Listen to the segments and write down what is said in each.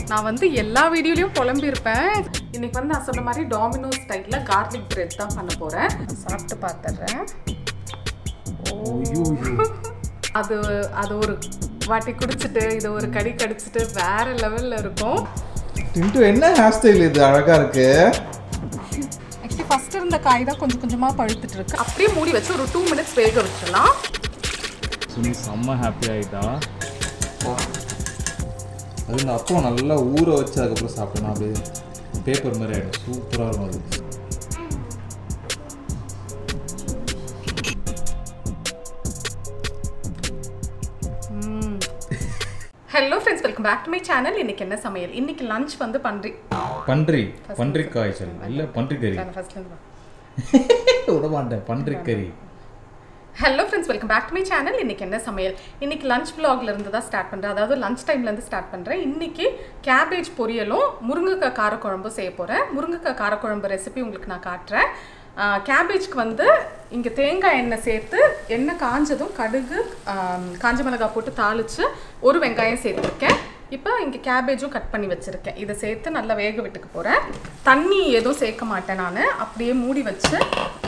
நான் வந்து எல்லா வீடியோலையும் புலம்பியிருப்பேன் இன்னைக்கு வந்து நான் சொன்ன மாதிரி டாமினோஸ் ஸ்டைலில் கார்லிக் பிரெட் தான் பண்ண போகிறேன் சாப்பிட்டு பார்த்துட்றேன் அது அது ஒரு வாட்டி குடிச்சிட்டு இது ஒரு கடி கடிச்சிட்டு வேற லெவலில் இருக்கும் டின்ட்டு என்ன ஹேர் ஸ்டைல் இது அழகா இருக்கு ஆக்சுவலி ஃபர்ஸ்ட் இருந்த காய் தான் கொஞ்சம் கொஞ்சமாக பழுத்துட்டு இருக்கு அப்படியே மூடி வச்சு ஒரு டூ மினிட்ஸ் வேக வச்சிடலாம் சுனி செம்ம ஹாப்பி ஆயிட்டா அது இந்த அப்போ நல்லா ஊற வச்சு அதுக்கப்புறம் சாப்பிட்டோம்னா அப்படியே பேப்பர் மாதிரி ஆகிடும் சூப்பராக இருக்கும் அது hello friends welcome back to my channel இன்னைக்கு என்ன சமையல் இன்னைக்கு லஞ்ச் வந்து பன்றி பன்றி பன்றி காய்ச்சல் இல்லை பன்றி கறி ஃபர்ஸ்ட்லேருந்து விட மாட்டேன் பன்றி கறி hello friends welcome back to my channel இன்னைக்கு என்ன சமையல் இன்னைக்கு லஞ்ச் vlogல இருந்து தான் ஸ்டார்ட் பண்ணுறேன் அதாவது லஞ்ச் டைம்லேருந்து ஸ்டார்ட் பண்ணுறேன் இன்னைக்கு கேபேஜ் பொரியலும் முருங்கைக்காய் காரக்குழம்பும் செய்ய போகிறேன் முருங்கைக்காய் காரக்குழம்பு ரெசிபி உங்களுக்கு நான் காட்டுறேன் கேபேஜ்க்கு வந்து இங்கே தேங்காய் எண்ணெய் சேர்த்து எண்ணெய் காஞ்சதும் கடுகு ஆம், காஞ்ச மிளகாய் போட்டு தாளித்து ஒரு வெங்காயம் சேர்த்துருக்கேன் இப்போ இங்கே கேபேஜும் கட் பண்ணி வச்சுருக்கேன் இதை சேர்த்து நல்லா வேக விட்டுக்க போகிறேன் தண்ணி எதுவும் சேர்க்க மாட்டேன் நான் அப்படியே மூடி வச்சு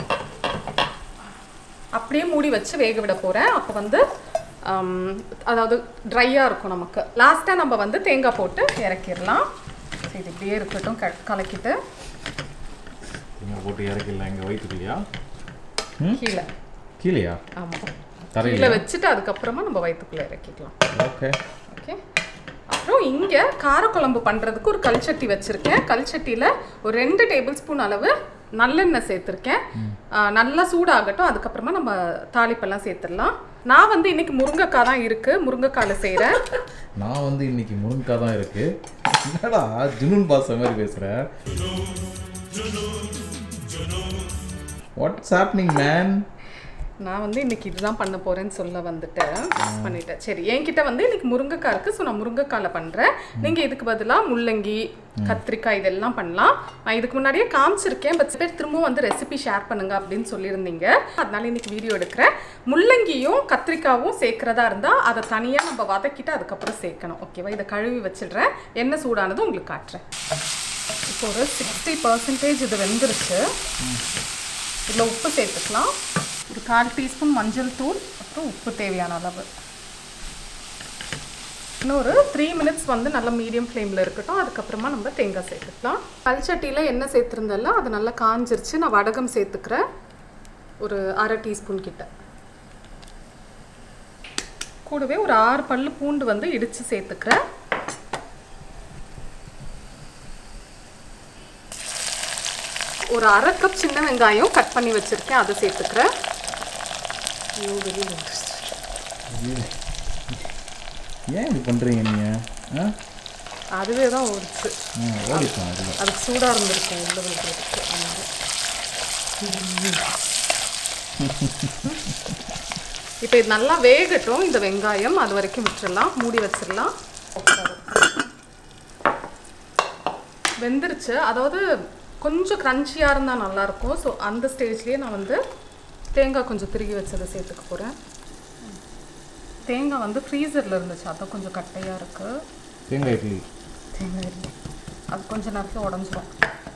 அப்படியே மூடி வச்சு வேக விட போகிறேன் அப்போ வந்து ஆம், அதாவது ட்ரையாக இருக்கும் நமக்கு லாஸ்ட்டாக நம்ம வந்து தேங்காய் போட்டு இறக்கிடலாம் சரி இது இப்படியே இருக்கட்டும் க கலக்கிட்டு இங்கே போட்டு இறக்கிடலாம் இங்கே வயிற்றுலையா கீழே கீழேயா ஆமாம் தரையில கீழே வச்சுட்டு அதுக்கப்புறமா நம்ம வயிற்றுக்குள்ளே இறக்கிக்கலாம் ஓகே ஓகே அப்புறம் இங்கே காரக்குழம்பு பண்ணுறதுக்கு ஒரு கல்சட்டி வச்சுருக்கேன் கல்சட்டியில் ஒரு ரெண்டு டேபிள் ஸ்பூன் அளவு நல்லெண்ணெய் சேர்த்துருக்கேன் ஆ, நல்லா சூடாகட்டும் அதுக்கப்புறமா நம்ம தாளிப்பெல்லாம் சேர்த்துடலாம் நான் வந்து இன்னைக்கு முருங்கைக்காய் தான் இருக்குது முருங்கைக்காயில் செய்கிறேன் நான் வந்து இன்னைக்கு முருங்கைக்காய் தான் இருக்கு என்னடா ஜுனூன் பாச மாதிரி பேசுற வாட்ஸ் ஹேப்பனிங் மேன் நான் வந்து இன்னைக்கு இதுதான் பண்ண போறேன்னு சொல்ல வந்துட்டேன் மிஸ் பண்ணிட்டேன் சரி என்கிட்ட வந்து இன்னைக்கு முருங்கைக்காய் இருக்கு ஸோ நான் முருங்கைக்காயில் பண்றேன் நீங்க இதுக்கு பதிலாக முள்ளங்கி கத்திரிக்காய் இதெல்லாம் பண்ணலாம் நான் இதுக்கு முன்னாடியே காமிச்சிருக்கேன் பட் பேர் திரும்பவும் வந்து ரெசிபி ஷேர் பண்ணுங்க அப்படின்னு சொல்லியிருந்தீங்க அதனால இன்னைக்கு வீடியோ எடுக்கிறேன் முள்ளங்கியும் கத்திரிக்காவும் சேர்க்கறதா இருந்தா அதை தனியா நம்ம வதக்கிட்டு அதுக்கப்புறம் சேர்க்கணும் ஓகேவா இதை கழுவி வச்சிடுறேன் என்ன சூடானதும் உங்களுக்கு காட்டுறேன் இப்போ ஒரு சிக்ஸ்டி பர்சன்டேஜ் இது வெந்துருச்சு இதில் உப்பு சேர்த்துக்கலாம் ஒரு கால் டீஸ்பூன் மஞ்சள் தூள் அப்புறம் உப்பு தேவையான அளவு இன்னும் ஒரு த்ரீ மினிட்ஸ் வந்து நல்லா மீடியம் ஃப்ளேமில் இருக்கட்டும் அதுக்கப்புறமா நம்ம தேங்காய் சேர்த்துக்கலாம் கல்சட்டியில் எண்ணெய் சேர்த்துருந்தெல்லாம் அது நல்லா காஞ்சிருச்சு நான் வடகம் சேர்த்துக்கிறேன் ஒரு அரை டீஸ்பூன் கிட்ட கூடவே ஒரு ஆறு பல்லு பூண்டு வந்து இடித்து சேர்த்துக்கிறேன் ஒரு அரை கப் சின்ன வெங்காயம் கட் பண்ணி வச்சுருக்கேன் அதை சேர்த்துக்கிறேன் ஐயோ, வெளியில வந்துருச்சு. ஏன் இப்படி பண்றீங்க நீங்க ஆ அதுவே தான் ஓடிச்சு ஆ, ஓடிப்போம் அதில் அதுக்கு சூடாக இருந்திருக்கும் உள்ள வைக்கிறதுக்கு அதனால. இப்போ இது நல்லா வேகட்டும் இந்த வெங்காயம் அது வரைக்கும் விட்டுறலாம் மூடி வச்சிடலாம் வெந்துருச்சு அதாவது கொஞ்சம் க்ரன்ச்சியாக இருந்தால் நல்லாயிருக்கும் ஸோ அந்த ஸ்டேஜ்லேயே நான் வந்து தேங்காய் கொஞ்சம் திருகி வச்சதை சேர்த்துக்க போகிறேன் தேங்காய் வந்து ஃப்ரீசரில் இருந்துச்சு அதான் கொஞ்சம் கட்டையாக இருக்குது தேங்காய் இட்லி தேங்காய் இல்லை. அது கொஞ்ச நேரத்தில் உடஞ்சிரும்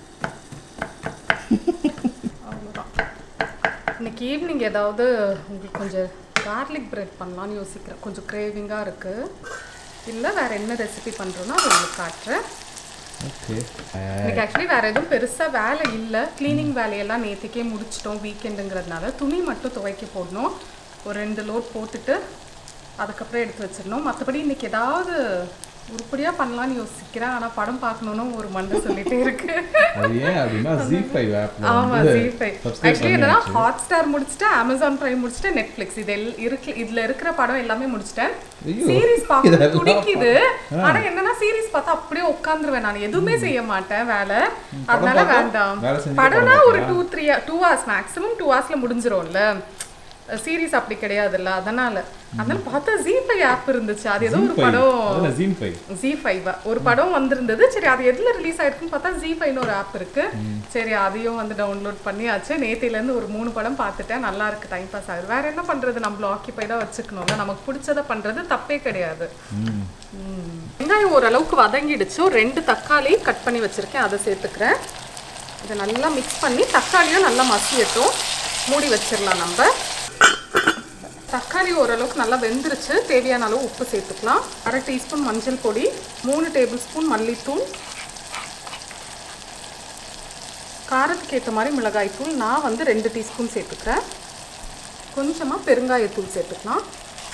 அவ்வளோதான் இன்னைக்கு ஈவினிங் ஏதாவது உங்களுக்கு கொஞ்சம் கார்லிக் பிரெட் பண்ணலான்னு யோசிக்கிறேன் கொஞ்சம் கிரேவிங்காக இருக்குது இல்லை வேறு என்ன ரெசிபி பண்ணுறோன்னா அதை உங்களுக்கு காட்டுறேன் ஓகே இன்னைக்கு ஆக்சுவலி வேறு எதுவும் பெருசாக வேலை இல்லை க்ளீனிங் வேலையெல்லாம் நேற்றுக்கே முடிச்சிட்டோம் வீக்கெண்டுங்கிறதுனால துணி மட்டும் துவைக்க போடணும் ஒரு ரெண்டு லோட் போட்டுட்டு அதுக்கப்புறம் எடுத்து வச்சிடணும் மற்றபடி இன்னைக்கு ஏதாவது உருப்படியாக பண்ணலான்னு யோசிக்கிறேன் ஆனால் படம் பார்க்கணுன்னு ஒரு மண்டை சொல்லிட்டே இருக்கு அது ஏன் அப்படின்னா ஜி ஃபைவ் ஆப்ல ஆமா வந்து ஜி ஃபைவ் சப்ஸ்கிரைப் ஆக்சுவலி என்னன்னா பண்ணியாச்சு ஹாட் ஸ்டார் முடிச்சுட்டு அமேசான் பிரைம் முடிச்சுட்டு நெட்ஃப்ளிக்ஸ் இது எல் இருக்கு இதுல இருக்கிற படம் எல்லாமே முடிச்சிட்டேன் ஐயோ, சீரிஸ் பார்க்க இதெல்லாம் துடிக்குது ஆனா என்னன்னா சீரிஸ் பார்த்தா அப்படியே உட்காந்துருவேன் நான் எதுவுமே செய்ய மாட்டேன் வேலை அதனால பார்த்தா? வேண்டாம் வேலை செஞ்சுட்டு படம்னா படம் ஒரு two three two hours maximum two ஹவர்ஸ்ல முடிஞ்சிரும்ல சீரிஸ் அப்படி கிடையாதுல்ல அதனால அதனால பார்த்தா ஜி ஃபைவ் ஆப் இருந்துச்சு அது ஏதோ ஒரு படம் அதில் ஜீன் ஃபைவ் ஜி ஃபைவ் ஒரு படம் வந்திருந்தது சரி அது எதுல ரிலீஸ் ஆயிருக்குன்னு பார்த்தா ஜி ஃபைவ்னு ஒரு ஆப் இருக்கு சரி அதையும் வந்து டவுன்லோட் பண்ணியாச்சு நேத்தில இருந்து ஒரு மூணு படம் பார்த்துட்டேன் நல்லா இருக்கு டைம் பாஸ் ஆகுது வேற என்ன பண்றது நம்மள ஆக்கியபைடா வச்சுக்கணும்ல நமக்கு பிடிச்சத பண்றது தப்பே கிடையாது ம் வெங்காயம் ஓரளவுக்கு வதங்கிடுச்சு ஒரு ரெண்டு தக்காளி கட் பண்ணி வச்சுருக்கேன் அதை சேர்த்துக்கிறேன் இதை நல்லா மிக்ஸ் பண்ணி தக்காளியும் நல்லா மசியட்டும் மூடி வச்சிடலாம் நம்ம தக்காளி ஓரளவுக்கு நல்லா வெந்துருச்சு தேவையான அளவு உப்பு சேர்த்துக்கலாம் அரை டீஸ்பூன் மஞ்சள் பொடி மூணு டேபிள் ஸ்பூன் மல்லித்தூள் காரத்துக்கு ஏற்ற மாதிரி மிளகாய்த்தூள் நான் வந்து ரெண்டு டீஸ்பூன் சேர்த்துக்கிறேன் கொஞ்சமாக பெருங்காயத்தூள் சேர்த்துக்கலாம்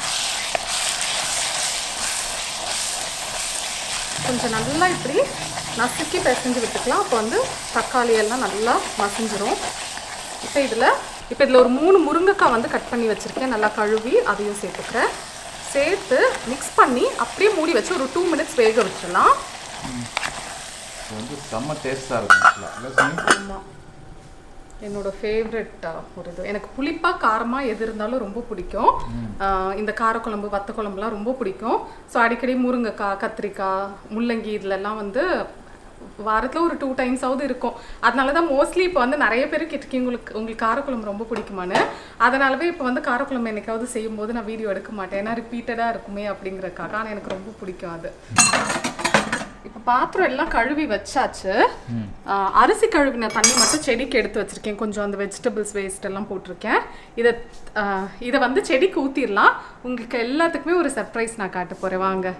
கொஞ்சம் நல்லா இப்படி நசுக்கி பிசைஞ்சு விட்டுக்கலாம் அப்போ வந்து தக்காளி எல்லாம் நல்லா மசிஞ்சிரும் இப்போ இதில் இப்போ இதில் ஒரு மூணு முருங்கைக்காய் வந்து கட் பண்ணி வச்சுருக்கேன் நல்லா கழுவி அதையும் சேர்த்துக்கிறேன் சேர்த்து மிக்ஸ் பண்ணி அப்படியே மூடி வச்சு ஒரு டூ மினிட்ஸ் வேக வச்சிடலாம் இது வந்து செம்ம டேஸ்ட்டாக இருக்கும் actually. இல்லை சுமி ஆமாம் என்னோட ஃபேவரட் ஒரு இது எனக்கு புளிப்பாக காரமாக எது இருந்தாலும் ரொம்ப பிடிக்கும் ஆஹ் இந்த காரக்குழம்பு வத்த குழம்புலாம் ரொம்ப பிடிக்கும் ஸோ அடிக்கடி முருங்கைக்காய் கத்திரிக்காய் முள்ளங்கி இதுலலாம் வந்து வாரத்தில் ஒரு டூ டைம்ஸாவது இருக்கும் அதனால தான் மோஸ்ட்லி இப்போ வந்து நிறைய பேர் கேட்டிருக்கீங்க உங்களுக்கு உங்களுக்கு காரக்குழம்பு ரொம்ப பிடிக்குமான்னு அதனாலவே இப்போ வந்து காரக்குழம்பு என்னைக்காவது செய்யும்போது நான் வீடியோ எடுக்க மாட்டேன் ஏன்னா ரிப்பீட்டடாக இருக்குமே அப்படிங்கிறக்காக ஆனால் எனக்கு ரொம்ப பிடிக்கும் அது இப்போ பாத்திரம் எல்லாம் கழுவி வச்சாச்சு ஆஹ் அரிசி கழுவின தண்ணி மட்டும் செடிக்கு எடுத்து வச்சிருக்கேன் கொஞ்சம் அந்த வெஜிடபிள்ஸ் வேஸ்ட் எல்லாம் போட்டிருக்கேன் இதை ஆஹ் இதை வந்து செடிக்கு ஊற்றிடலாம் உங்களுக்கு எல்லாத்துக்குமே ஒரு சர்ப்ரைஸ் நான் காட்ட போகிறேன் வாங்க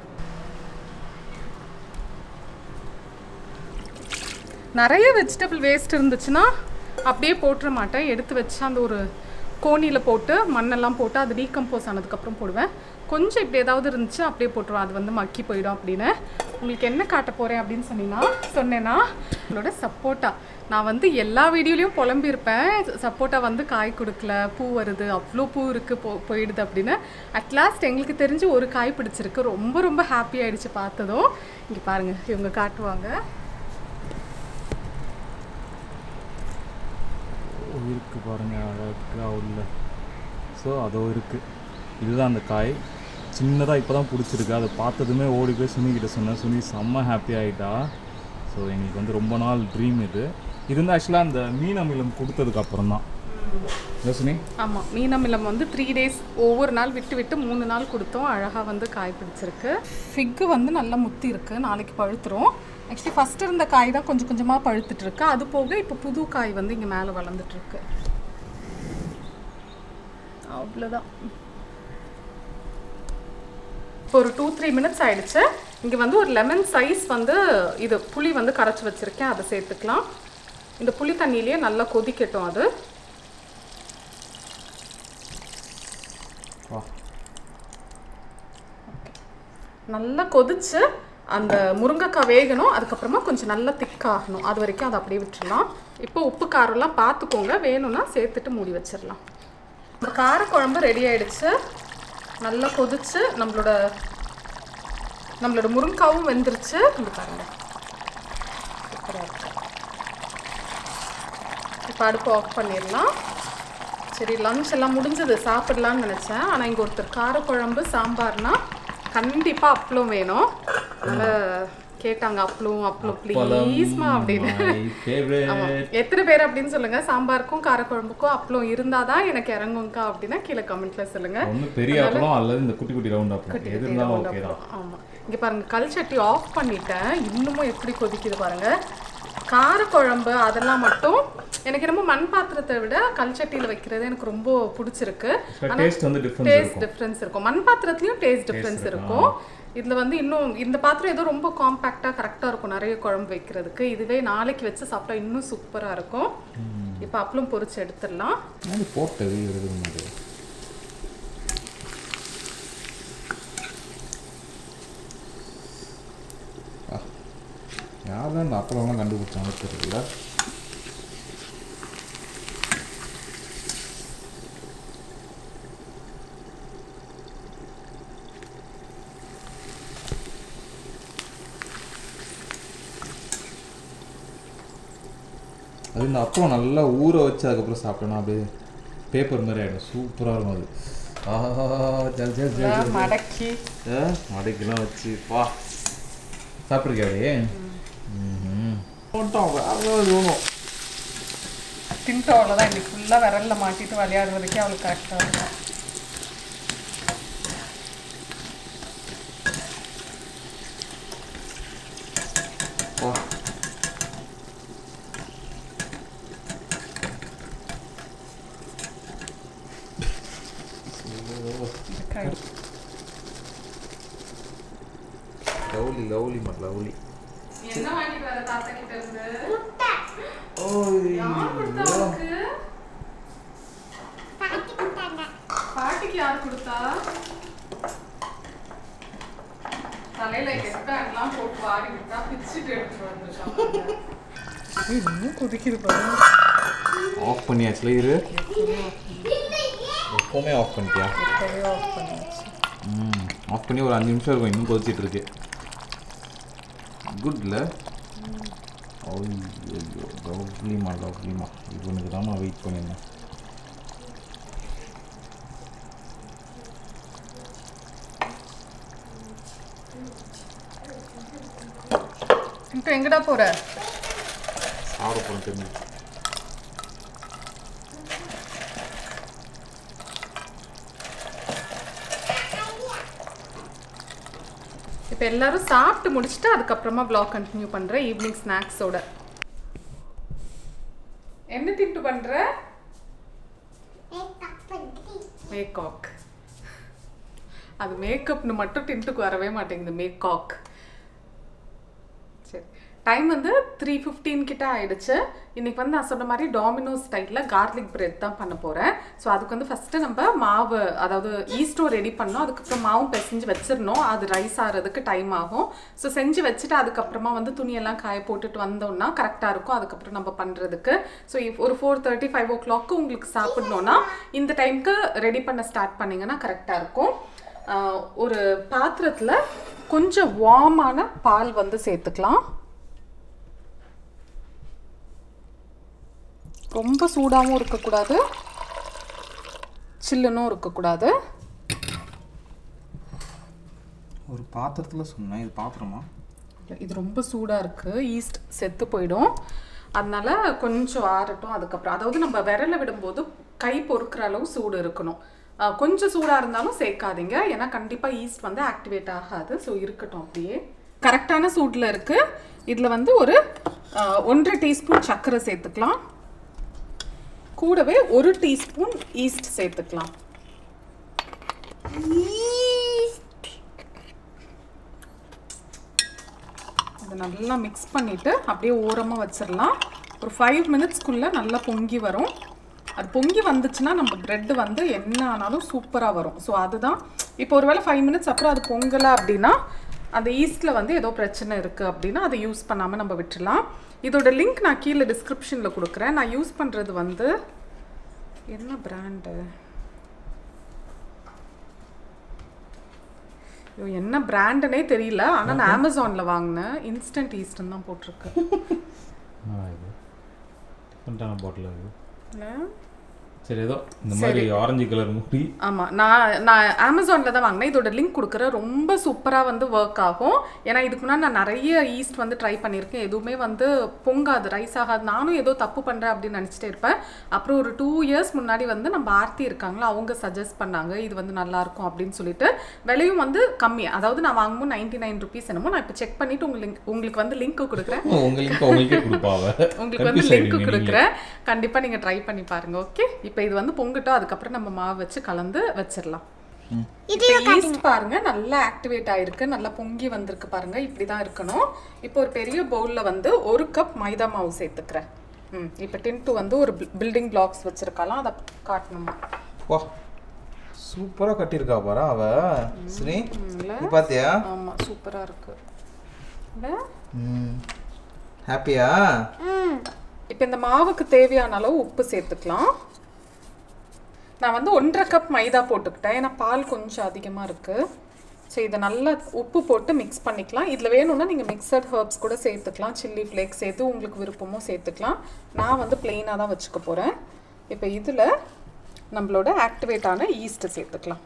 நிறைய வெஜிடபிள் வேஸ்ட் இருந்துச்சுன்னா அப்படியே போட்டுற மாட்டேன் எடுத்து வச்சு அந்த ஒரு கோணியில் போட்டு மண்ணெல்லாம் போட்டு அது டீகம்போஸ் ஆனதுக்கப்புறம் போடுவேன் கொஞ்சம் இப்படி ஏதாவது இருந்துச்சு அப்படியே போட்டுருவேன் அது வந்து மக்கி போயிடும் அப்படின்னு உங்களுக்கு என்ன காட்ட போகிறேன் அப்படின்னு சொன்னீங்கன்னா சொன்னேன்னா உங்களோட சப்போட்டா நான் வந்து எல்லா வீடியோலையும் புலம்பியிருப்பேன் சப்போட்டா வந்து காய் கொடுக்கல பூ வருது அவ்வளோ பூ இருக்குது போ போயிடுது அப்படின்னு அட்லாஸ்ட் எங்களுக்கு தெரிஞ்சு ஒரு காய் பிடிச்சிருக்கு ரொம்ப ரொம்ப ஹாப்பி ஆயிடுச்சு பார்த்ததும் இங்கே பாருங்கள் இவங்க காட்டுவாங்க இருக்கு பாருங்க அழகா உள்ள ஸோ அதோ இருக்கு இதுதான் அந்த காய் சின்னதாக இப்போ தான் பிடிச்சிருக்கு அதை பார்த்ததுமே ஓடி போய் சுனி கிட்ட சொன்னேன் சுனி செம்ம ஹாப்பி ஆகிட்டா ஸோ எங்களுக்கு வந்து ரொம்ப நாள் ட்ரீம் இது இது வந்து ஆக்சுவலாக அந்த மீன் அமிலம் கொடுத்ததுக்கு அப்புறம் தான் இல்லை சுனி ஆமாம் மீனமிலம் வந்து த்ரீ டேஸ் ஒவ்வொரு நாள் விட்டு விட்டு மூணு நாள் கொடுத்தோம் அழகாக வந்து காய் பிடிச்சிருக்கு ஃபிக்கு வந்து நல்லா முத்தி இருக்கு நாளைக்கு பழுத்துரும் ஆக்சுவலி ஃபஸ்ட் இருந்த காய் தான் கொஞ்சம் கொஞ்சமாக பழுத்துட்டு இருக்கு அது போக இப்போ புது காய் வந்து இங்கே மேலே வளர்ந்துட்டு இருக்கு அவ்வளோதான் இப்போ ஒரு டூ த்ரீ மினிட்ஸ் ஆயிடுச்சு இங்கே வந்து ஒரு லெமன் சைஸ் வந்து இது புளி வந்து கரைச்சி வச்சுருக்கேன் அதை சேர்த்துக்கலாம் இந்த புளி தண்ணியிலேயே நல்லா கொதிக்கட்டும் அது வா நல்லா கொதிச்சு அந்த முருங்கைக்காய் வேகணும் அதுக்கப்புறமா கொஞ்சம் நல்லா திக்காகணும் அது வரைக்கும் அதை அப்படியே விட்டுறலாம் இப்போ உப்பு காரம்லாம் பார்த்துக்கோங்க வேணும்னா சேர்த்துட்டு மூடி வச்சிடலாம் இந்த காரக்குழம்பு ரெடி ஆயிடுச்சு நல்லா கொதிச்சு நம்மளோட நம்மளோட முருங்காவும் வெந்துருச்சு இங்க பாருங்க சூப்பராக இருக்கு இப்போ அடுப்பு ஆஃப் பண்ணிடலாம் சரி லஞ்ச் எல்லாம் முடிஞ்சது சாப்பிடலாம்னு நினச்சேன் ஆனால் இங்கே ஒருத்தர் காரக்குழம்பு சாம்பார்னா கண்டிப்பாக அப்பளம் வேணும் அதனால் கேட்டாங்க அப்பளம் அப்பளம் ப்ளீஸ்மா அப்படின்னு ஆமா. எத்தனை பேர் அப்படின்னு சொல்லுங்க சாம்பாருக்கும் காரக்குழம்புக்கும் அப்பளம் இருந்தாதான் எனக்கு இறங்கும்க்கா அப்படின்னா கீழே கமெண்ட்ல சொல்லுங்க ஒன்று பெரிய அப்பளம் அல்லது இந்த குட்டி குட்டி ரவுண்ட் அப்பளம் எது இருந்தாலும் ஓகே தான் ஆமா இங்க பாருங்க கல் சட்டி ஆஃப் பண்ணிட்டேன் இன்னமும் எப்படி கொதிக்குது பாருங்க காரக்குழம்பு அதெல்லாம் மட்டும் எனக்கு என்னமோ மண் பாத்திரத்தை விட கல் சட்டியில் வைக்கிறது எனக்கு ரொம்ப பிடிச்சிருக்கு டேஸ்ட் வந்து டிஃப்ரென்ஸ் டேஸ்ட் டிஃப்ரென்ஸ் இருக்கும் மண் பாத்திரத்துலயும் டேஸ்ட் டிஃப்ரென்ஸ் இருக்கும் இதுல வந்து இன்னும் இந்த பாத்திரம் ஏதோ ரொம்ப காம்பேக்டா கரெக்டா இருக்கும் நிறைய குழம்பு வைக்கிறதுக்கு இதுவே நாளைக்கு வச்சு சாப்பிட்டா இன்னும் சூப்பரா இருக்கும் இப்போ அப்பளம் பொரிச்சு எடுத்துடலாம் அது போட்டது இருக்குது மாதிரி யார் தான் இந்த அப்பளம்லாம் கண்டுபிடிச்சாங்க தெரியல அது இந்த அப்பளம் நல்லா ஊற வச்சு அதுக்கப்புறம் சாப்பிட்டோன்னா அப்படியே பேப்பர் மாதிரி ஆகிடும் சூப்பராக இருக்கும் அது ஆஹா ஜல் ஜல் ஜல் நல்லா மடக்கி ஏ, மடக்கிலாம் வச்சு வா சாப்பிட்ருக்கியா அப்படியே ம் போட்டோம் வேற ஏதாவது வேணும் தின்ட்டு அவ்வளோதான் இன்னைக்கு ஃபுல்லாக விரல்ல மாட்டிட்டு விளையாடுற வரைக்கும் அவளுக்கு கரெக்டாக இருக்கும் வா லவ்லி லவ்லி மா லவ்லி என்ன வாங்கிட்டு வர தாத்தா கிட்ட இருந்து ஓய் யார் கொடுத்தா உனக்கு பாட்டிக்கு யார் கொடுத்தா தலையில ஹெட்பேண்ட்லாம் போட்டு வாரி விட்டா பிச்சுட்டு எடுத்துட்டு வந்துருக்காங்க இன்னும் குதிக்குது பாருங்க ஆஃப் பண்ணியாச்சுல இரு எப்பவுமே ஆஃப் பண்ணிட்டியா இப்பவே ஆஃப் பண்ணியாச்சு ம் ஆஃப் பண்ணி ஒரு அஞ்சு நிமிஷம் இருக்கும் இன்னும் கொதிச்சிட்டு இருக்கு குட்ல ஐயோ லவ்லிமா லவ்லிமா இவனுக்கு தான் நான் வெயிட் பண்ணியிருந்தேன் இப்போ எங்கடா போற சாப்பிட போகிறேன் தெரிஞ்சு இப்போ எல்லாரும் சாப்பிட்டு முடிச்சுட்டு அதுக்கப்புறமா vlog கண்டினியூ பண்றேன் ஈவினிங் ஸ்நாக்ஸோட என்ன திட்டு பண்ற மேக்காக் அது மேக்கப்னு மட்டும் டின்ட்டுக்கு வரவே மாட்டேங்குது மேக்காக் சரி டைம் வந்து த்ரீ ஃபிஃப்டீன் கிட்ட ஆயிடுச்சு இன்னைக்கு வந்து நான் சொன்ன மாதிரி டாமினோஸ் ஸ்டைலில் கார்லிக் பிரெட் தான் பண்ண போகிறேன் ஸோ அதுக்கு வந்து ஃபஸ்ட்டு நம்ம மாவு அதாவது ஈஸ்டோ ரெடி பண்ணோம் அதுக்கப்புறம் மாவும் பிசைஞ்சு வச்சிடணும் அது ரைஸ் ஆகிறதுக்கு டைம் ஆகும் ஸோ செஞ்சு வச்சுட்டு அதுக்கப்புறமா வந்து துணியெல்லாம் காய போட்டுட்டு வந்தோம்னா கரெக்டாக இருக்கும் அதுக்கப்புறம் நம்ம பண்ணுறதுக்கு ஸோ ஒரு four thirty five o'clock உங்களுக்கு சாப்பிடணும்னா இந்த டைம்க்கு ரெடி பண்ண ஸ்டார்ட் பண்ணிங்கன்னா கரெக்டாக இருக்கும் ஆஹ் ஒரு பாத்திரத்தில் கொஞ்சம் வார்மான பால் வந்து சேர்த்துக்கலாம் ரொம்ப சூடாகவும் இருக்கக்கூடாது சில்லுன்னும் இருக்கக்கூடாது ஒரு பாத்திரத்தில் சொன்னேன் இது பாத்திரமா இது ரொம்ப சூடாக இருக்குது ஈஸ்ட் செத்து போயிடும் அதனால கொஞ்சம் ஆறட்டும் அதுக்கப்புறம் அதாவது நம்ம விரல விடும்போது கை பொறுக்கிற அளவு சூடு இருக்கணும் ஆஹ் கொஞ்சம் சூடாக இருந்தாலும் சேர்க்காதீங்க ஏன்னா கண்டிப்பாக ஈஸ்ட் வந்து ஆக்டிவேட் ஆகாது ஸோ இருக்கட்டும் அப்படியே கரெக்டான சூடில் இருக்குது இதில் வந்து ஒரு ஆஹ் ஒன்றரை டீஸ்பூன் சர்க்கரை சேர்த்துக்கலாம் கூடவே ஒரு டீஸ்பூன் ஈஸ்ட் சேர்த்துக்கலாம் அதை நல்லா மிக்ஸ் பண்ணிவிட்டு அப்படியே ஓரமாக வச்சிடலாம் ஒரு ஃபைவ் மினிட்ஸ்க்குள்ளே நல்லா பொங்கி வரும் அது பொங்கி வந்துச்சுன்னா நம்ம ப்ரெட் வந்து என்ன ஆனாலும் சூப்பராக வரும் ஸோ அதுதான் இப்போ ஒருவேளை ஃபைவ் மினிட்ஸ் அப்புறம் அது பொங்கலை அப்படின்னா அந்த ஈஸ்டில் வந்து ஏதோ பிரச்சனை இருக்குது அப்படின்னா அதை யூஸ் பண்ணாமல் நம்ம விட்டுடலாம் இதோட லிங்க் நான் கீழே டிஸ்கிரிப்ஷனில் கொடுக்குறேன் நான் யூஸ் பண்ணுறது வந்து என்ன பிராண்டு ஐயோ என்ன பிராண்டுனே தெரியல ஆனால் நான் அமேசானில் வாங்கினேன் இன்ஸ்டன்ட் ஈஸ்ட்னு தான் போட்டிருக்கு என்னடா இது டிஃப்ரெண்ட்டான பாட்டில் இது இல்லை? சரி ஏதோ இந்த மாதிரி ஆரஞ்சு கலர் முடி ஆமாம் நான் நான் அமேசானில் தான் வாங்கினேன் இதோட லிங்க் கொடுக்குறேன் ரொம்ப சூப்பராக வந்து ஒர்க் ஆகும் ஏன்னா இதுக்கு முன்னாடி நான் நிறைய ஈஸ்ட் வந்து ட்ரை பண்ணியிருக்கேன் எதுவுமே வந்து பொங்காது ரைஸ் ஆகாது நானும் ஏதோ தப்பு பண்ணுறேன் அப்படின்னு நினச்சிட்டே இருப்பேன் அப்புறம் ஒரு டூ இயர்ஸ் முன்னாடி வந்து நம்ம ஆர்த்தி இருக்காங்களா அவங்க சஜஸ்ட் பண்ணாங்க இது வந்து நல்லா இருக்கும் அப்படின்னு சொல்லிட்டு விலையும் வந்து கம்மி அதாவது நான் வாங்கும்போது நைன்டி நைன் ருபீஸ் என்னமோ நான் இப்போ செக் பண்ணிட்டு உங்களுக்கு உங்களுக்கு வந்து லிங்க் கொடுக்குறேன் உங்களுக்கு உங்களுக்கே கொடுப்பாவ உங்களுக்கு வந்து லிங்க் கொடுக்குறேன் கண்டிப்பா நீங்க ட்ரை பண்ணி பாருங்க ஓகே இப்போ இது வந்து பொங்கட்டும் அதுக்கப்புறம் நம்ம மாவு வச்சு கலந்து வச்சிடலாம் இப்போ ஈஸ்ட் பாருங்க நல்லா ஆக்டிவேட் ஆயிருக்கு நல்லா பொங்கி வந்திருக்கு பாருங்க இப்படி தான் இருக்கணும் இப்போ ஒரு பெரிய பவுல்ல வந்து ஒரு கப் மைதா மாவு சேர்த்துக்கிறேன் ம் இப்போ டின்ட்டு வந்து ஒரு பில்டிங் பிளாக்ஸ் வச்சிருக்கலாம் அதை காட்டணுமா வா சூப்பரா கட்டியிருக்கா பாரா அவ சரி இல்ல? நீ பாத்தியா ஆமா சூப்பரா இருக்கு இல்ல? ஹாப்பியா இப்போ இந்த மாவுக்கு தேவையான அளவு உப்பு சேர்த்துக்கலாம் நான் வந்து ஒன்றரை கப் மைதா போட்டுக்கிட்டேன் ஏன்னா பால் கொஞ்சம் அதிகமாக இருக்குது ஸோ இதை நல்லா உப்பு போட்டு மிக்ஸ் பண்ணிக்கலாம் இதில் வேணும்னா நீங்கள் மிக்சட் ஹர்ப்ஸ் கூட சேர்த்துக்கலாம் சில்லி ஃப்ளேக்ஸ் சேர்த்து உங்களுக்கு விருப்பமோ சேர்த்துக்கலாம் நான் வந்து பிளெயினாக தான் வச்சுக்க போகிறேன் இப்போ இதில் நம்மளோட ஆக்டிவேட் ஆன ஈஸ்ட்டை சேர்த்துக்கலாம்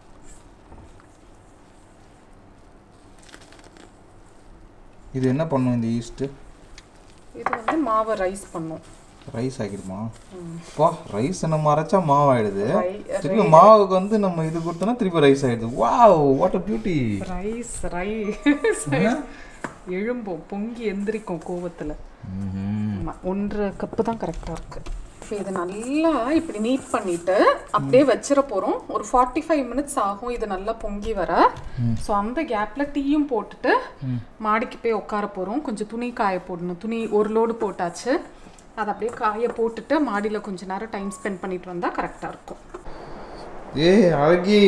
இது என்ன பண்ணும் இந்த ஈஸ்ட் இது வந்து மாவை ரைஸ் பண்ணும் ரைஸ் ஆகிடுமா வா ரைஸ் நம்ம அரைச்சா மாவு ஆயிடுது Rai- திருப்பி மாவுக்கு வந்து நம்ம இது கொடுத்தோம்னா திருப்பி ரைஸ் ஆயிடுது wow what a beauty rise rise எழும்பும் பொங்கி எந்திரிக்கும் கோவத்தில் ம்ஹும். ஆமாம் ஒன்றரை கப்பு தான் கரெக்டாக இருக்குது இப்போ இதை நல்லா இப்படி நீட் பண்ணிட்டு அப்படியே வச்சிட போகிறோம் ஒரு ஃபார்ட்டி ஃபைவ் மினிட்ஸ் ஆகும் இது நல்லா பொங்கி வர ஸோ அந்த கேப்பில் டீயும் போட்டுட்டு மாடிக்கு போய் உட்கார போகிறோம் கொஞ்சம் துணி காய போடணும் துணி ஒரு லோடு போட்டாச்சு அதை அப்படியே காய போட்டுட்டு மாடியில் கொஞ்ச நேரம் டைம் ஸ்பெண்ட் பண்ணிட்டு வந்தால் கரெக்டாக இருக்கும் ஏய் அழகி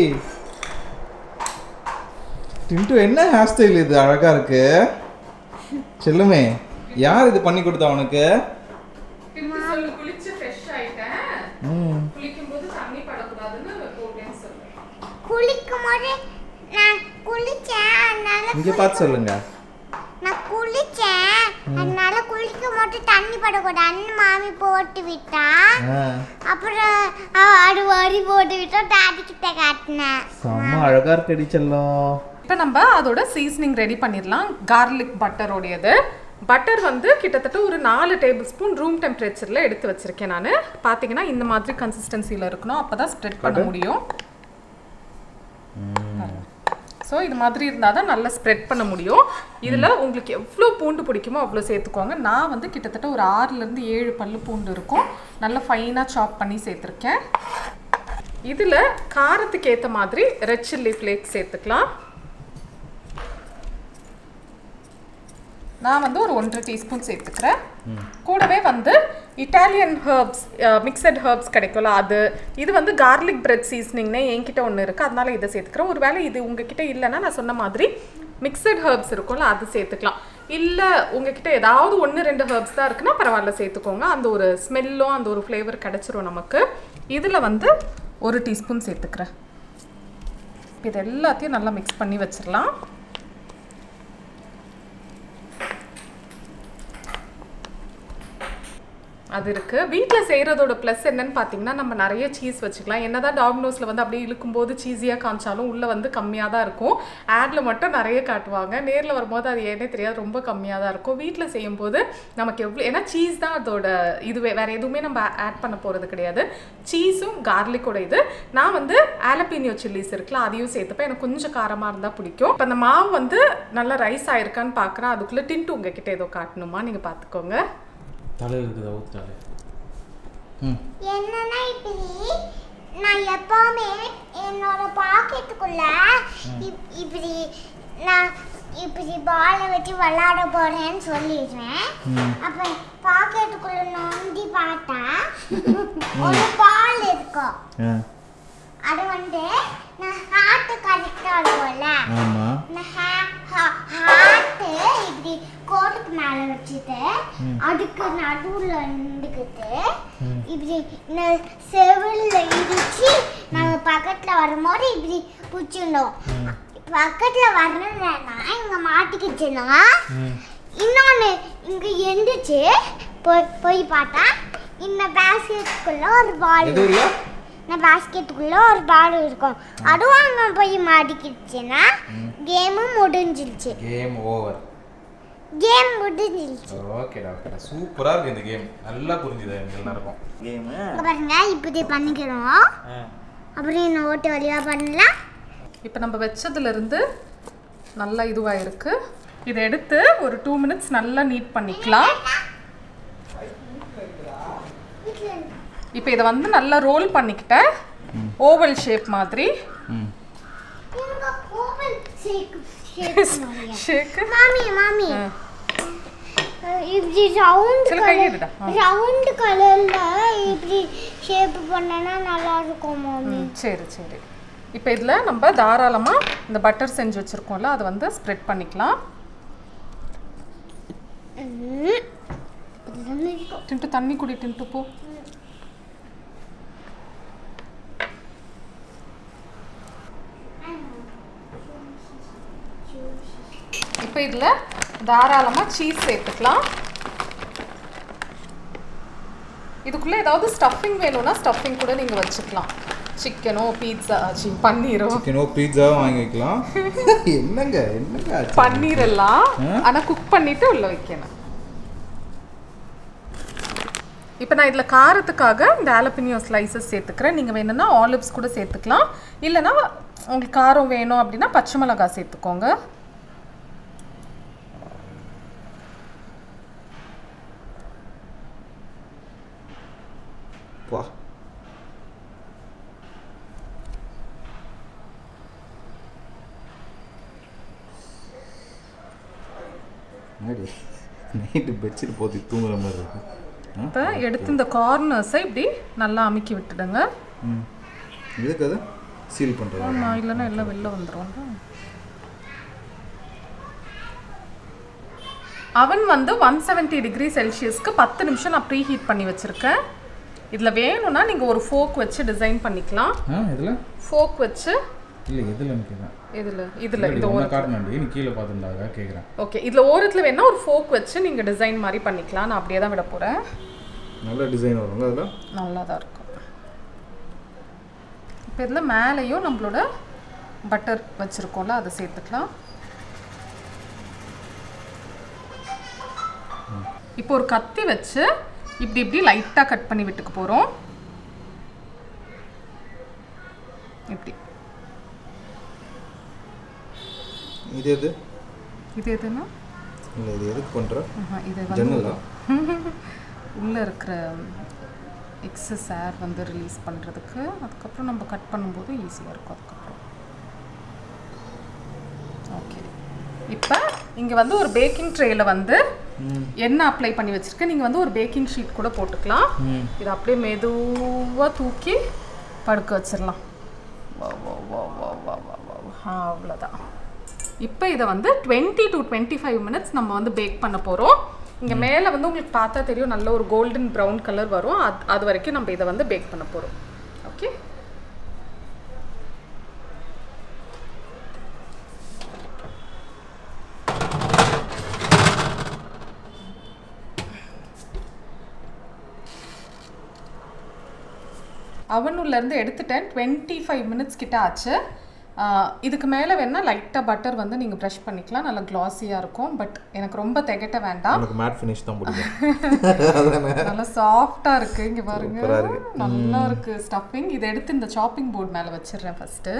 டின்ட்டு என்ன ஹேர் ஸ்டைல் இது அழகா இருக்கு செல்லுமே யார் இது பண்ணி கொடுத்தா உனக்கு குளிச்சு ஃப்ரெஷ் ஆயிட்டேன் ம் குளிக்கும் போது தண்ணி படக்கூடாதுன்னு போட்டேன்னு சொல்லுவேன் குளிக்கும் போது நான் குளிச்சேன் அதனால இங்க பார்த்து சொல்லுங்க நான் குளிச்சேன் அதனால குளிக்கும் போது தண்ணி படக்கூடாதுன்னு மாமி போட்டு விட்டா ஆ, அப்புறம் அவ அது வரி போட்டு விட்டா டாடி கிட்ட காட்டினேன் செம்ம அழகா இருக்கடி செல்லம் இப்போ நம்ம அதோட சீசனிங் ரெடி பண்ணிடலாம் கார்லிக் பட்டரோடையது பட்டர் வந்து கிட்டத்தட்ட ஒரு நாலு டேபிள் ஸ்பூன் ரூம் டெம்பரேச்சரில் எடுத்து வச்சிருக்கேன் நான் பார்த்தீங்கன்னா இந்த மாதிரி கன்சிஸ்டன்சியில் இருக்கணும் அப்போ தான் ஸ்ப்ரெட் பண்ண முடியும் ஸோ இது மாதிரி இருந்தால் தான் நல்லா ஸ்ப்ரெட் பண்ண முடியும் இதில் உங்களுக்கு எவ்வளோ பூண்டு பிடிக்குமோ அவ்வளோ சேர்த்துக்கோங்க நான் வந்து கிட்டத்தட்ட ஒரு ஆறுலேருந்து ஏழு பல்லு பூண்டு இருக்கும் நல்லா ஃபைனாக சாப் பண்ணி சேர்த்துருக்கேன் இதில் காரத்துக்கு ஏற்ற மாதிரி ரெட் சில்லி ஃப்ளேக்ஸ் சேர்த்துக்கலாம் நான் வந்து ஒரு ஒன்றரை டீஸ்பூன் சேர்த்துக்கிறேன் கூடவே வந்து இட்டாலியன் ஹர்ப்ஸ் மிக்சட் ஹர்ப்ஸ் கிடைக்கும்ல அது இது வந்து கார்லிக் பிரெட் சீசனிங்னே என்கிட்ட ஒன்று இருக்குது அதனால இதை சேர்த்துக்கிறேன் ஒருவேளை இது உங்ககிட்ட இல்லைன்னா நான் சொன்ன மாதிரி மிக்சட் ஹர்ப்ஸ் இருக்கும்ல அது சேர்த்துக்கலாம் இல்லை உங்ககிட்ட ஏதாவது ஒன்று ரெண்டு ஹர்ப்ஸ் தான் இருக்குன்னா பரவாயில்ல சேர்த்துக்கோங்க அந்த ஒரு ஸ்மெல்லும் அந்த ஒரு ஃப்ளேவர் கிடச்சிரும் நமக்கு இதில் வந்து ஒரு டீஸ்பூன் சேர்த்துக்கிறேன் இது எல்லாத்தையும் நல்லா மிக்ஸ் பண்ணி வச்சிடலாம் அது இருக்குது வீட்டில் செய்கிறதோட ப்ளஸ் என்னன்னு பார்த்தீங்கன்னா நம்ம நிறைய சீஸ் வச்சுக்கலாம் என்னதான் டாமினோஸில் வந்து அப்படியே இழுக்கும்போது சீஸியாக காமிச்சாலும் உள்ளே வந்து கம்மியாக தான் இருக்கும் ஆடில் மட்டும் நிறைய காட்டுவாங்க நேரில் வரும்போது அது ஏனே தெரியாது ரொம்ப கம்மியாக தான் இருக்கும் வீட்டில் செய்யும்போது நமக்கு எவ்வளோ ஏன்னா சீஸ் தான் அதோட இதுவே வேறு எதுவுமே நம்ம ஆட் பண்ண போகிறது கிடையாது சீஸும் கார்லிக்கோட இது நான் வந்து ஆலப்பீனியோ சில்லிஸ் இருக்குல்ல அதையும் சேர்த்துப்பேன் எனக்கு கொஞ்சம் காரமாக இருந்தால் பிடிக்கும் இப்போ அந்த மாவு வந்து நல்லா ரைஸ் ஆயிருக்கான்னு பார்க்குறேன் அதுக்குள்ளே டின்ட்டு உங்ககிட்ட ஏதோ காட்டணுமா நீங்கள் பார்த்துக்கோங்க தலையில் இருக்குதா ஊத்தாலே ம் என்னன்னா இப்படி நான் எப்பவுமே என்னோட பாக்கெட்டுக்குள்ள இப்- இப்படி நான் இப்படி பாலை வச்சு விளையாட போறேன்னு சொல்லிடுவேன் அப்ப பாக்கெட்டுக்குள்ள நோண்டி பார்த்தா ஒரு பால் இருக்கும் ஆ அது வந்து நான் ஹார்ட் கரெக்டா இருக்கும்ல ஆமாம் இந்த ஹார்ட் இப்படி கோட்டுக்கு மேல வச்சுட்டு அதுக்கு நடுவுல நின்றுக்கிட்டு இப்படி இந்த செவில்ல இடிச்சு நம்ம பக்கத்துல வரும்போது இப்படி பிடிச்சிடணும் பக்கத்துல வரணும்னா இங்க மாட்டிக்கிச்சுன்னா இன்னொன்னு இங்க எந்திரிச்சு போய் போய் பார்த்தா இந்த பேஸ்கெட்டுக்குள்ள ஒரு பால் எது இல்லை இந்த பாஸ்கெட்டுக்குள்ள ஒரு பால் இருக்கும் அதுவும் அங்கே போய் மாட்டிக்கிடுச்சுன்னா கேமும் முடிஞ்சிருச்சு கேம் ஓவர் கேம் முடிஞ்சிருச்சு ஓகேடா ஓகேடா சூப்பராக இருக்கு இந்த கேம் நல்லா புரிஞ்சுது எனக்கு எல்லாருக்கும் கேமு இங்க பாருங்க இப்படி பண்ணிக்கிறோம் அப்புறம் இந்த ஓட்டு வழியாக பண்ணலாம் இப்போ நம்ம வச்சதுலேருந்து நல்லா இதுவாக இருக்கு இதை எடுத்து ஒரு டூ மினிட்ஸ் நல்லா நீட் பண்ணிக்கலாம் இப்போ இதை வந்து நல்லா ரோல் பண்ணிக்கிட்டேன் ஓவல் ஷேப் மாதிரி ம் இவங்க ஓவல் ஷேக் ஷேக் ஷேக் மாமி மாமி இப்படி ரவுண்ட் சில கையை எடுடா. ஆ. ரவுண்ட் கலர்ல இப்படி ஷேப் பண்ணனா நல்லா இருக்கும் மாமி சரி சரி இப்போ இதில் நம்ம தாராளமாக இந்த பட்டர் செஞ்சு வச்சுருக்கோம்ல அதை வந்து ஸ்ப்ரெட் பண்ணிக்கலாம் ம். இதெல்லாம் இருக்கும். டின்ட்டு தண்ணி குடி டின்ட்டு போ இப்போ இதில் தாராளமாக சீஸ் சேர்த்துக்கலாம் இதுக்குள்ளே ஏதாவது ஸ்டஃபிங் வேணும்னா ஸ்டஃபிங் கூட நீங்கள் வச்சுக்கலாம் சிக்கனோ பீட்சா சி பன்னீரோ சிக்கனோ பீட்சாவும் வாங்கி வைக்கலாம் என்னங்க என்னங்க ஆச்சு? பன்னீர் எல்லாம் ஆ? ஆனால் குக் பண்ணிட்டு உள்ள வைக்கணும் இப்போ நான் இதில் காரத்துக்காக இந்த ஆலப்பினியோ ஸ்லைசஸ் சேர்த்துக்கிறேன் நீங்கள் வேணும்னா ஆலிவ்ஸ் கூட சேர்த்துக்கலாம் இல்லைன்னா உங்களுக்கு காரம் வேணும் அப்படின்னா பச்சை மிளகாய் சேர்த்துக்கோங்க வா என்னடி நைட்டு பெட்ஷீட் போத்தி தூங்குற மாதிரி இருக்கு ஆ? இப்போ எடுத்து இந்த கார்னர்ஸை இப்படி நல்லா அமுக்கி விட்டுடுங்க ம் எதுக்கு அது சீல் பண்ணுறது ஆமாம் இல்லைன்னா எல்லாம் வெளில வந்துடும் அவன் வந்து ஒன் செவன்ட்டி டிகிரி செல்சியஸ்க்கு பத்து நிமிஷம் நான் ப்ரீ ஹீட் பண்ணி வச்சுருக்கேன் இதில் வேணும்னா நீங்கள் ஒரு ஃபோக் வச்சு டிசைன் பண்ணிக்கலாம் ஆ இதில் ஃபோக் வச்சு இல்லை எதில் கேட்குறேன் இதில் இதில் இந்த ஒன்று ஓரத்தில் காட்டணும்டி நீ கீழே பார்த்துருந்தாங்க கேட்குறேன் ஓகே இதில் ஓரத்தில் வேணா ஒரு ஃபோக் வச்சு நீங்கள் டிசைன் மாதிரி பண்ணிக்கலாம் நான் அப்படியே தான் விட போகிறேன் நல்ல டிசைன் வரும்ல அதில் நல்லா தான் இருக்கும் இப்போ இதில் மேலேயும் நம்மளோட பட்டர் வச்சுருக்கோம்ல அதை சேர்த்துக்கலாம் இப்போ ஒரு கத்தி வச்சு இப்படி இப்படி லைட்டாக கட் பண்ணி விட்டுக்க போகிறோம் இப்படி இது எது இது எதுன்னா இல்லை இது எதுக்கு பண்ணுற ஆஹா, இது வந்து ஜன்னலா உள்ளே இருக்கிற எக்ஸஸ் ஏர் வந்து ரிலீஸ் பண்ணுறதுக்கு அதுக்கப்புறம் நம்ம கட் பண்ணும்போது ஈஸியாக இருக்கும் அதுக்கப்புறம் ஓகே இப்போ இங்கே வந்து ஒரு பேக்கிங் ட்ரேயில் வந்து எண்ணெய் அப்ளை பண்ணி வச்சுருக்கேன் நீங்கள் வந்து ஒரு பேக்கிங் ஷீட் கூட போட்டுக்கலாம் இதை அப்படியே மெதுவாக தூக்கி படுக்க வச்சிடலாம் வா வா வா வா வா வா வா வா. ஆ அவ்வளோதான் இப்போ இதை வந்து twenty to twenty five minutes நம்ம வந்து பேக் பண்ண போகிறோம் இங்கே மேலே வந்து உங்களுக்கு பார்த்தா தெரியும் நல்ல ஒரு கோல்டன் ப்ரௌன் கலர் வரும் அது அது வரைக்கும் நம்ம இதை வந்து பேக் பண்ண போகிறோம் ஓகே அவனுள்ளேருந்து எடுத்துட்டேன் டுவெண்ட்டி ஃபைவ் மினிட்ஸ் கிட்ட ஆச்சு ஆஹ் இதுக்கு மேலே வேணால் லைட்டாக பட்டர் வந்து நீங்கள் ப்ரஷ் பண்ணிக்கலாம் நல்லா க்ளாஸியாக இருக்கும் பட் எனக்கு ரொம்ப திகட்ட வேண்டாம் உனக்கு மேட் ஃபினிஷ் தான் பிடிக்கும் நல்லா சாஃப்டாக இருக்குது இங்கே பாருங்க சூப்பரா இருக்கு. நல்லா இருக்குது ஸ்டஃபிங் இதை எடுத்து இந்த சாப்பிங் போர்டு மேலே வச்சிடுறேன் ஃபஸ்ட்டு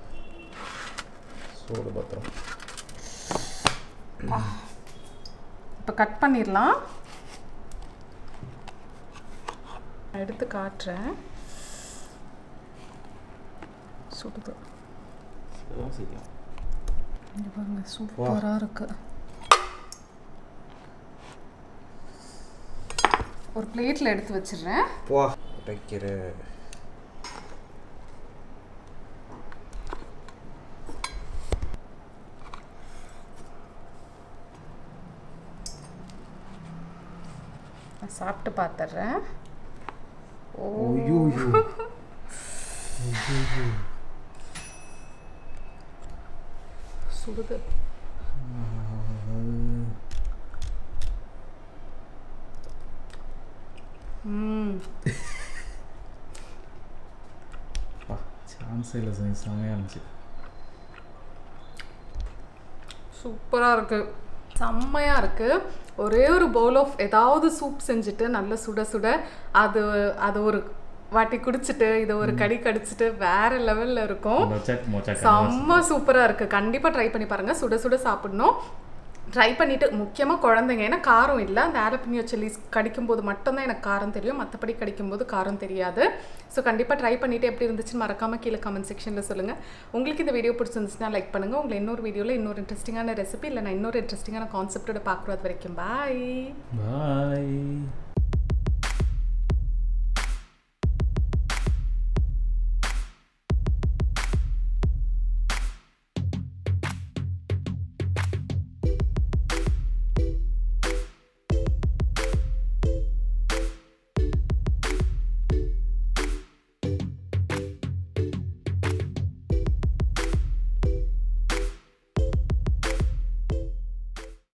சூடு பத்திரம் இப்போ கட் பண்ணிடலாம் எடுத்து காட்டுறேன் சுடுது சீக்கிரம் இங்க பாருங்க சூப்பராக இருக்கு ஒரு பிளேட்டில் எடுத்து வச்சிடுறேன் போ உடைக்கிற நான் சாப்பிட்டு பார்த்துட்றேன் ஓ ஐயோ சுடுது ம் சான்ஸே இல்லை சார் செமையாக இருந்துச்சு சூப்பராக இருக்குது செம்மையாக இருக்குது ஒரே ஒரு பவுல் ஆஃப் ஏதாவது சூப் செஞ்சுட்டு நல்ல சுட சுட அது அது ஒரு வாட்டி குடிச்சிட்டு இதை ஒரு கடி கடிச்சிட்டு வேற லெவலில் இருக்கும் மொச்சக் மொச்சக் செம்ம சூப்பராக இருக்குது கண்டிப்பாக ட்ரை பண்ணி பாருங்கள் சுட சுட சாப்பிடணும் ட்ரை பண்ணிவிட்டு முக்கியமாக குழந்தைங்க ஏன்னா காரம் இல்லை அந்த ஆலப்பினியோ சில்லிஸ் கடிக்கும்போது மட்டும்தான் எனக்கு காரம் தெரியும் மற்றபடி கடிக்கும்போது காரம் தெரியாது ஸோ கண்டிப்பாக ட்ரை பண்ணிவிட்டு எப்படி இருந்துச்சுன்னு மறக்காமல் கீழே கமெண்ட் செக்ஷனில் சொல்லுங்கள் உங்களுக்கு இந்த வீடியோ பிடிச்சிருந்துச்சுன்னா லைக் பண்ணுங்கள் உங்களை இன்னொரு வீடியோவில் இன்னொரு இன்ட்ரெஸ்டிங்கான ரெசிபி இல்லை நான் இன்னொரு இன்ட்ரெஸ்டிங்கான கான்செப்டோட பார்க்குறது வரைக்கும் பாய் பாய்